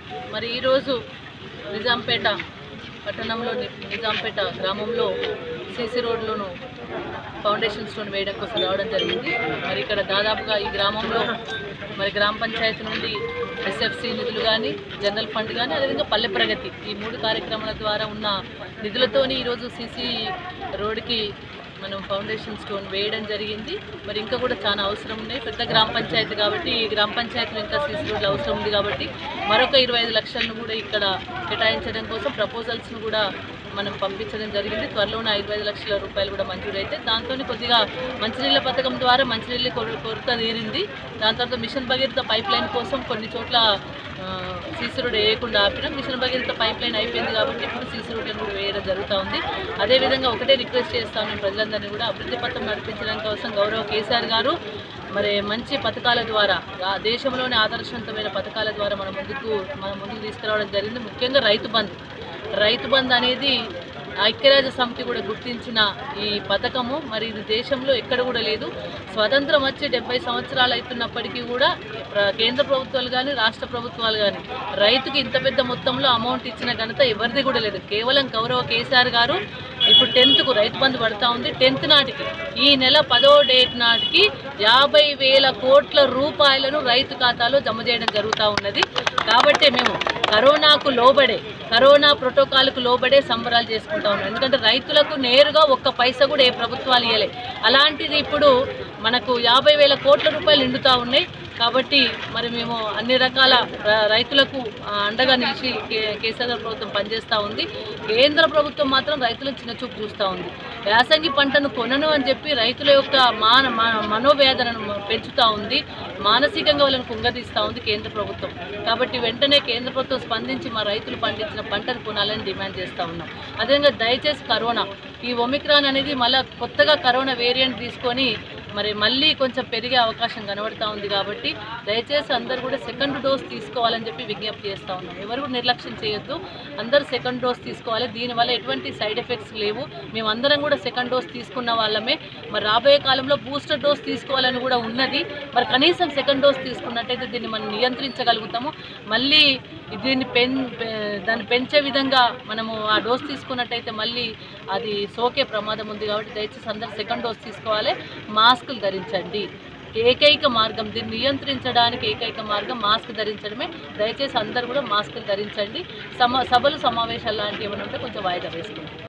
మరి ఈరోజు నిజాంపేట పట్టణంలోని నిజాంపేట గ్రామంలో సీసీ రోడ్లను ఫౌండేషన్ స్టోన్ వేయడం కోసం రావడం జరిగింది మరి ఇక్కడ దాదాపుగా ఈ గ్రామంలో మరి గ్రామ పంచాయతీ నుండి ఎస్ఎఫ్సి నిధులు కానీ జనరల్ ఫండ్ కానీ అదేవిధంగా పల్లె ప్రగతి ఈ మూడు కార్యక్రమాల ద్వారా ఉన్న నిధులతోని ఈరోజు సీసీ రోడ్డుకి మనం ఫౌండేషన్ స్టోన్ వేయడం జరిగింది మరి ఇంకా కూడా చాలా అవసరం ఉన్నాయి పెద్ద గ్రామ పంచాయతీ కాబట్టి ఈ గ్రామ పంచాయతీలో ఇంకా సీసీ రోడ్లు అవసరం ఉంది కాబట్టి మరొక ఇరవై ఐదు లక్షలను కూడా ఇక్కడ కేటాయించడం కోసం ప్రపోజల్స్ను కూడా మనం పంపించడం జరిగింది త్వరలోనే ఇరవై ఐదు లక్షల రూపాయలు కూడా మంజూరైతే దాంతో కొద్దిగా మంచినీళ్ళ పథకం ద్వారా మంచినీళ్ళ కొర- కొరత తీరింది దాని తర్వాత మిషన్ భగీరథ పైప్ లైన్ కోసం కొన్ని చోట్ల ఆ, సీసీ రోడ్ వేయకుండా ఆపినాం మిషన్ భగీరథ పైప్ లైన్ అయిపోయింది కాబట్టి ఇప్పుడు సీసీ రోడ్లను కూడా వేయడం జరుగుతూ ఉంది అదేవిధంగా ఒకటే రిక్వెస్ట్ చేస్తాను నేను ప్రజలందరినీ కూడా అభివృద్ధి పథం నడిపించడం కోసం గౌరవ కేసీఆర్ గారు మరి మంచి పథకాల ద్వారా రా- దేశంలోనే ఆదర్శవంతమైన పథకాల ద్వారా మన ముందుకు మన ముందుకు తీసుకురావడం జరిగింది ముఖ్యంగా రైతు బంధు రైతు బంధు అనేది ఐక్యరాజ్య సమితి కూడా గుర్తించిన ఈ పథకము మరి ఇది దేశంలో ఎక్కడ కూడా లేదు స్వతంత్రం వచ్చి డెబ్బై సంవత్సరాలు అవుతున్నప్పటికీ కూడా ప్ర- కేంద్ర ప్రభుత్వాలు కానీ రాష్ట్ర ప్రభుత్వాలు కానీ రైతుకి ఇంత పెద్ద మొత్తంలో అమౌంట్ ఇచ్చిన ఘనత ఎవరిది కూడా లేదు కేవలం గౌరవ కేసీఆర్ గారు ఇప్పుడు టెన్త్కు రైతు బంధు పడతా ఉంది టెన్త్ నాటికి ఈ నెల పదో డేట్ నాటికి యాభై వేల కోట్ల రూపాయలను రైతు ఖాతాలో జమ చేయడం జరుగుతూ ఉన్నది కాబట్టి మేము కరోనాకు లోబడే కరోనా ప్రోటోకాల్కు లోబడే సంబరాలు చేసుకుంటా ఉన్నాం ఎందుకంటే రైతులకు నేరుగా ఒక్క పైసా కూడా ఏ ప్రభుత్వాలు ఇవ్వలే అలాంటిది ఇప్పుడు మనకు యాభై వేల కోట్ల రూపాయలు నిండుతూ ఉన్నాయి కాబట్టి మరి మేము అన్ని రకాల ర- రైతులకు ఆ, అండగా నిలిచి కే- కేసీఆర్ గారి ప్రభుత్వం పనిచేస్తూ ఉంది కేంద్ర ప్రభుత్వం మాత్రం రైతులను చిన్న చూపు చూస్తూ ఉంది యాసంగి పంటను కొనను అని చెప్పి రైతుల యొక్క మాన మా- మనోవేదనను పెంచుతూ ఉంది మానసికంగా వాళ్ళని కుంగదీస్తూ ఉంది కేంద్ర ప్రభుత్వం కాబట్టి వెంటనే కేంద్ర ప్రభుత్వం స్పందించి మా రైతులు పండించిన పంటను కొనాలని డిమాండ్ చేస్తూ ఉన్నాం అదేవిధంగా దయచేసి కరోనా ఈ ఒమిక్రాన్ అనేది మళ్ళీ కొత్తగా కరోనా వేరియంట్ తీసుకొని మరి మళ్ళీ కొంచెం పెరిగే అవకాశం కనబడతా ఉంది కాబట్టి దయచేసి అందరూ కూడా సెకండ్ డోస్ తీసుకోవాలని చెప్పి విజ్ఞప్తి చేస్తూ ఉన్నాం ఎవరు కూడా నిర్లక్ష్యం చేయొద్దు అందరూ సెకండ్ డోస్ తీసుకోవాలి దీనివల్ల ఎటువంటి సైడ్ ఎఫెక్ట్స్ లేవు మేమందరం కూడా సెకండ్ డోస్ తీసుకున్న వాళ్ళమే మరి రాబోయే కాలంలో బూస్టర్ డోస్ తీసుకోవాలని కూడా ఉన్నది మరి కనీసం సెకండ్ డోస్ తీసుకున్నట్టయితే దీన్ని మనం నియంత్రించగలుగుతాము మళ్ళీ దీన్ని పెన్ పె- దాన్ని పెంచే విధంగా మనము ఆ డోస్ తీసుకున్నట్టయితే మళ్ళీ అది సోకే ప్రమాదం ఉంది కాబట్టి దయచేసి అందరూ సెకండ్ డోస్ తీసుకోవాలి మాస్కులు ధరించండి ఏకైక మార్గం దీన్ని నియంత్రించడానికి ఏకైక మార్గం మాస్క్ ధరించడమే దయచేసి అందరూ కూడా మాస్కులు ధరించండి సమ సభలు సమావేశాలు లాంటివి ఏమైనా ఉంటే కొంచెం వాయిదా వేసుకోండి